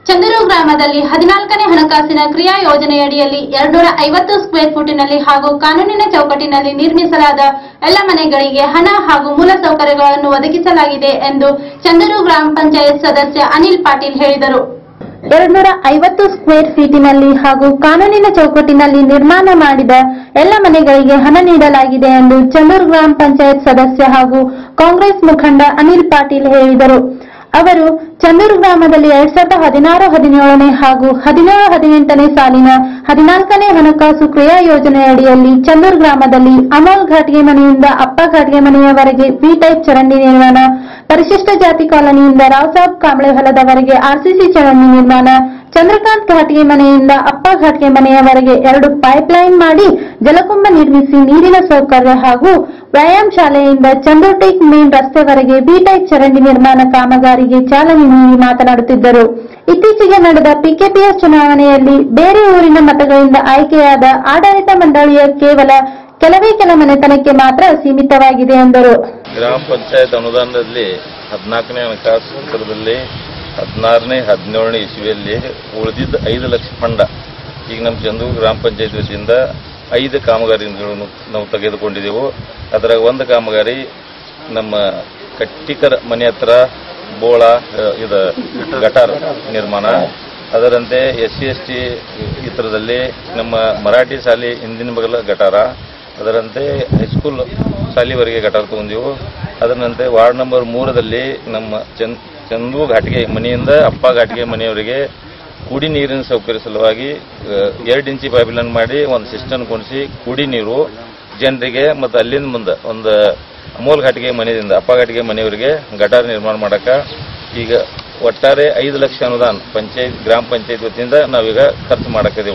ಚಂದೂರು ಗ್ರಾಮದಲ್ಲಿ ಹದಿನಾಲ್ಕನೇ ಹಣಕಾಸಿನ ಕ್ರಿಯಾ ಯೋಜನೆಯಡಿಯಲ್ಲಿ ಎರಡ್ನೂರ ಐವತ್ತು ಸ್ಕ್ವೇರ್ ಫುಟಿನಲ್ಲಿ ಹಾಗೂ ಕಾನೂನಿನ ಚೌಕಟ್ಟಿನಲ್ಲಿ ನಿರ್ಮಿಸಲಾದ ಎಲ್ಲ ಮನೆಗಳಿಗೆ ಹಣ ಹಾಗೂ ಮೂಲಸೌಕರ್ಯಗಳನ್ನು ಒದಗಿಸಲಾಗಿದೆ ಎಂದು ಚಂದೂರು ಗ್ರಾಮ ಪಂಚಾಯತ್ ಸದಸ್ಯ ಅನಿಲ್ ಪಾಟೀಲ್ ಹೇಳಿದರು ಎರಡ್ನೂರ ಐವತ್ತು ಸ್ಕ್ವೇರ್ ಫೀಟಿನಲ್ಲಿ ಹಾಗೂ ಕಾನೂನಿನ ಚೌಕಟ್ಟಿನಲ್ಲಿ ನಿರ್ಮಾಣ ಮಾಡಿದ ಎಲ್ಲ ಮನೆಗಳಿಗೆ ಹಣ ನೀಡಲಾಗಿದೆ ಎಂದು ಚಂದೂರು ಗ್ರಾಮ ಪಂಚಾಯತ್ ಸದಸ್ಯ ಹಾಗೂ ಕಾಂಗ್ರೆಸ್ ಮುಖಂಡ ಅನಿಲ್ ಪಾಟೀಲ್ ಹೇಳಿದರು ಅವರು ಚಂದೂರು ಗ್ರಾಮದಲ್ಲಿ ಎರಡ್ ಸಾವಿರದ ಹದಿನಾರು ಹದಿನೇಳನೇ ಹಾಗೂ ಹದಿನೇಳು ಹದಿನೆಂಟನೇ ಸಾಲಿನ ಹದಿನಾಲ್ಕನೇ ಹಣಕಾಸು ಕ್ರಿಯಾ ಯೋಜನೆಯಡಿಯಲ್ಲಿ ಚಂದೂರು ಗ್ರಾಮದಲ್ಲಿ ಅಮೋಲ್ ಘಾಟಿಗೆ ಮನೆಯಿಂದ ಅಪ್ಪ ಘಾಟಿಗೆ ಮನೆಯವರೆಗೆ ಬಿ ಟೈಪ್ ಚರಂಡಿ ನಿರ್ಮಾಣ ಪರಿಶಿಷ್ಟ ಜಾತಿ ಕಾಲನಿಯಿಂದ ರಾವ್ ಸಾಬ್ ಕಾಂಬಳೆ ಹೊಲದವರೆಗೆ ಆರ್ಸಿಸಿ ಚರಂಡಿ ನಿರ್ಮಾಣ ಚಂದ್ರಕಾಂತ್ ಘಾಟಿಗೆ ಮನೆಯಿಂದ ಅಪ್ಪ ಘಾಟಿಗೆ ಮನೆಯವರೆಗೆ ಎರಡು ಪೈಪ್ಲೈನ್ ಮಾಡಿ ಜಲಕುಂಭ ನಿರ್ಮಿಸಿ ನೀರಿನ ಸೌಕರ್ಯ ಹಾಗೂ ವ್ಯಾಯಾಮ ಶಾಲೆಯಿಂದ ಚಂದ್ರಟೇಕ್ ಮೇನ್ ರಸ್ತೆವರೆಗೆ ಬಿ ಟೈಪ್ ಚರಂಡಿ ನಿರ್ಮಾಣ ಕಾಮಗಾರಿಗೆ ಚಾಲನೆ ನೀಡಿ ಮಾತನಾಡುತ್ತಿದ್ದರು ಇತ್ತೀಚೆಗೆ ನಡೆದ ಪಿಕೆಪಿಎಸ್ ಚುನಾವಣೆಯಲ್ಲಿ ಬೇರೆ ಊರಿನ ಮತಗಳಿಂದ ಆಯ್ಕೆಯಾದ ಆಡಳಿತ ಮಂಡಳಿಯ ಕೇವಲ ಕೆಲವೇ ಕೆಲ ಮನೆತನಕ್ಕೆ ಮಾತ್ರ ಸೀಮಿತವಾಗಿದೆ ಎಂದರು ಗ್ರಾಮ ಪಂಚಾಯತ್ ಅನುದಾನದಲ್ಲಿ ಹದಿನಾಲ್ಕನೇ ಹಣಕಾಸು ಸೂತ್ರದಲ್ಲಿ ಹದಿನಾರನೇ ಹದಿನೇಳನೇ ಇಸ್ವಿಯಲ್ಲಿ ಉಳಿದಿದ್ದ ಐದು ಲಕ್ಷ ಫಂಡ ಈಗ ನಮ್ಮ ಚಂದೂರು ಗ್ರಾಮ ಪಂಚಾಯತ್ ವತಿಯಿಂದ ಐದು ಕಾಮಗಾರಿಗಳನ್ನು ನಾವು ತೆಗೆದುಕೊಂಡಿದ್ದೆವು ಅದರಾಗ ಒಂದು ಕಾಮಗಾರಿ ನಮ್ಮ ಕಟ್ಟಿಕರ ಮನೆ ಹತ್ರ ಬೋಳ ಅ, ಇದು ಗಟಾರ್ ನಿರ್ಮಾಣ ಅದರಂತೆ ಎಸ್ ಸಿ ಎಸ್ ಟಿ ಇತರದಲ್ಲಿ ನಮ್ಮ ಮರಾಠಿ ಶಾಲೆ ಹಿಂದಿನ ಬಗಲ ಗಟಾರ ಅದರಂತೆ ಹೈಸ್ಕೂಲ್ ಶಾಲೆವರೆಗೆ ಗಟಾರ ತಗೊಂಡೆವು ಅದರಂತೆ ವಾರ್ಡ್ ನಂಬರ್ ಮೂರದಲ್ಲಿ ನಮ್ಮ ಚಂದ್ ಚಂದು ಘಾಟಿಗೆ ಮನೆಯಿಂದ ಅಪ್ಪ ಘಾಟಿಗೆ ಮನೆಯವರಿಗೆ ಕುಡಿ ನೀರಿನ ಸೌಕರ್ಯ ಸಲುವಾಗಿ ಎರಡು ಇಂಚಿ ಪೈಪ್ಲೈನ್ ಮಾಡಿ ಒಂದು ಸಿಸ್ಟಮ್ ಕೊಂಡಿಸಿ ಕುಡಿ ನೀರು ಜನರಿಗೆ ಮತ್ತು ಅಲ್ಲಿಂದ ಮುಂದೆ ಒಂದು ಅಮೋಲ್ ಘಾಟಿಗೆ ಮನೆಯಿಂದ ಅಪ್ಪ ಘಾಟಿಗೆ ಮನೆಯವರಿಗೆ ಗಟಾರ ನಿರ್ಮಾಣ ಮಾಡಕ ಈಗ ಒಟ್ಟಾರೆ ಐದು ಲಕ್ಷ ಅನುದಾನ ಪಂಚಾಯತ್ ಗ್ರಾಮ ಪಂಚಾಯತ್ ವತಿಯಿಂದ ನಾವೀಗ ಖರ್ಚು ಮಾಡಕ್ಕಿದೆವು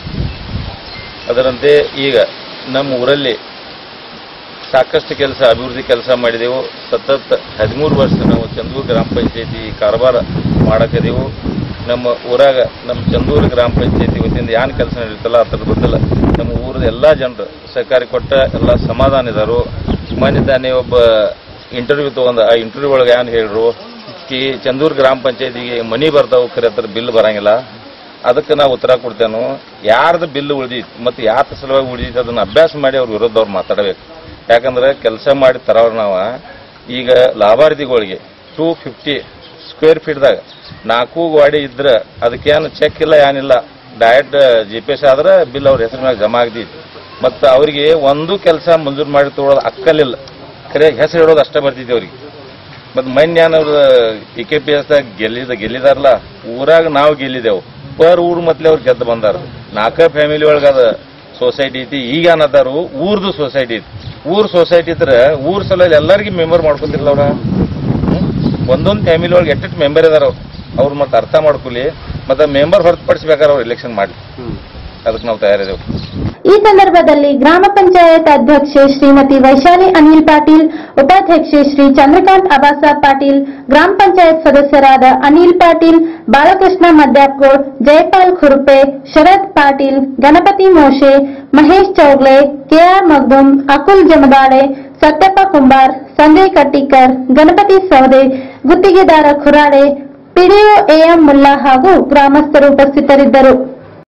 ಅದರಂತೆ ಈಗ ನಮ್ಮ ಊರಲ್ಲಿ ಸಾಕಷ್ಟು ಕೆಲಸ ಅಭಿವೃದ್ಧಿ ಕೆಲಸ ಮಾಡಿದೆವು ಸತತ ಹದಿಮೂರು ವರ್ಷ ನಾವು ಚಂದೂರು ಗ್ರಾಮ ಪಂಚಾಯತಿ ಕಾರವಾರ ಮಾಡಕ್ಕಿದೆವು ನಮ್ಮ ಊರಾಗ ನಮ್ಮ ಚಂದೂರು ಗ್ರಾಮ ಪಂಚಾಯತಿ ವತಿಯಿಂದ ಏನು ಕೆಲಸ ನಡೀತಲ್ಲ ಅದ್ರ ಬದಲು ನಮ್ಮ ಊರದ ಎಲ್ಲ ಜನರು ಸಹಕಾರಿ ಕೊಟ್ಟ ಎಲ್ಲ ಸಮಾಧಾನ ಇದ್ದಾರು ಮೊನ್ನೆ ತಾನೇ ಒಬ್ಬ ಇಂಟರ್ವ್ಯೂ ತಗೊಂಡ ಆ ಇಂಟರ್ವ್ಯೂ ಒಳಗೆ ಏನು ಹೇಳ್ರು ಕಿ ಚಂದೂರು ಗ್ರಾಮ ಪಂಚಾಯತಿಗೆ ಮನಿ ಬರ್ತಾವು ಖರೆ ಹತ್ರ ಬಿಲ್ ಬರಂಗಿಲ್ಲ ಅದಕ್ಕೆ ನಾವು ಉತ್ತರ ಕೊಡ್ತೇನು ಯಾರ್ದು ಬಿಲ್ ಉಳಿದೈತಿ ಮತ್ತು ಯಾರ ಸಲುವಾಗಿ ಉಳಿದೈತಿ ಅದನ್ನ ಅಭ್ಯಾಸ ಮಾಡಿ ಅವ್ರ ವಿರುದ್ಧ ಅವ್ರು ಮಾತಾಡಬೇಕು ಯಾಕಂದ್ರೆ ಕೆಲಸ ಮಾಡಿ ತರವ್ರ ನಾವು ಈಗ ಲಾಭಾರ್ಥಿಗಳಿಗೆ ಟೂ ಫಿಫ್ಟಿ ಸ್ಕ್ವೇರ್ ಫೀಟ್ದಾಗ ನಾಲ್ಕು ಗಾಡಿ ಇದ್ರೆ ಅದಕ್ಕೇನು ಚೆಕ್ ಇಲ್ಲ ಏನಿಲ್ಲ ಡೈರೆಕ್ಟ್ ಜಿ ಪಿ ಎಸ್ ಆದ್ರೆ ಬಿಲ್ ಅವ್ರ ಹೆಸರು ಮ್ಯಾಗ ಜಮಾ ಆಗ್ತೈತಿ ಮತ್ತು ಅವರಿಗೆ ಒಂದು ಕೆಲಸ ಮಂಜೂರು ಮಾಡಿ ತಗೊಳ್ಳೋದು ಅಕ್ಕಲಿಲ್ಲ ಖರೆ ಹೆಸರು ಇಡೋದು ಅಷ್ಟೇ ಬರ್ತೈತಿ ಅವ್ರಿಗೆ ಮತ್ತು ಮೊನ್ನೆ ಏನವ್ರು ಪಿ ಕೆ ಪಿ ಎಸ್ ಗೆಲ್ಲಿದ ಗೆಲ್ಲಿದಾರಲ್ಲ ಊರಾಗ ನಾವು ಗೆಲ್ಲಿದೆವು ಪರ್ ಊರ್ ಮತ್ಲೆ ಅವ್ರು ಗೆದ್ದು ಬಂದಾರ ನಾಲ್ಕ ಫ್ಯಾಮಿಲಿ ಒಳಗೆ ಅದ ಸೊಸೈಟಿ ಐತಿ ಈಗ ಏನದಾರು ಊರ್ದು ಸೊಸೈಟಿ ಐತಿ ಊರ್ ಸೊಸೈಟಿ ಇದ್ರೆ ಊರ್ ಸಲ ಎಲ್ಲರಿಗೂ ಮೆಂಬರ್ ಮಾಡ್ಕೊತಿರ್ಲ ಅವ್ರ ಒಂದೊಂದು ಫ್ಯಾಮಿಲಿ ಒಳಗೆ ಎಟ್ಟೆಟ್ಟು ಮೆಂಬರ್ ಇದಾರ ಅವ್ರು ಅವ್ರು ಮತ್ತೆ ಅರ್ಥ ಮಾಡ್ಕೊಲಿ ಮತ್ತೆ ಮೆಂಬರ್ ಹೊರತುಪಡಿಸ್ಬೇಕಾದ್ರೆ ಅವ್ರು ಎಲೆಕ್ಷನ್ ಮಾಡಲಿ ಅದಕ್ಕೆ ನಾವು ತಯಾರಿದೆವು ಈ ಸಂದರ್ಭದಲ್ಲಿ ಗ್ರಾಮ ಪಂಚಾಯತ್ ಅಧ್ಯಕ್ಷೆ ಶ್ರೀಮತಿ ವೈಶಾಲಿ ಅನಿಲ್ ಪಾಟೀಲ್ ಉಪಾಧ್ಯಕ್ಷೆ ಶ್ರೀ ಚಂದ್ರಕಾಂತ್ ಅಬಾಸಾಬ್ ಪಾಟೀಲ್ ಗ್ರಾಮ ಪಂಚಾಯತ್ ಸದಸ್ಯರಾದ ಅನಿಲ್ ಪಾಟೀಲ್ ಬಾಲಕೃಷ್ಣ ಮದ್ಯಾಪ್ಗೋಳ್ ಜಯಪಾಲ್ ಖುರ್ಪೆ ಶರದ್ ಪಾಟೀಲ್ ಗಣಪತಿ ಮೋಶೆ ಮಹೇಶ್ ಚೌಗ್ಲೆ ಕೆಆರ್ ಮಗ್ದುಮ್ ಅಕುಲ್ ಜಮದಾಳೆ ಸತ್ಯಪ್ಪ ಕುಂಬಾರ್ ಸಂಜಯ್ ಕಟ್ಟಿಕರ್ ಗಣಪತಿ ಸೌದೆ ಗುತ್ತಿಗೆದಾರ ಖುರಾಡೆ ಪಿಡಿಒ ಎಎಂ ಮುಲ್ಲಾ ಹಾಗೂ ಗ್ರಾಮಸ್ಥರು ಉಪಸ್ಥಿತರಿದ್ದರು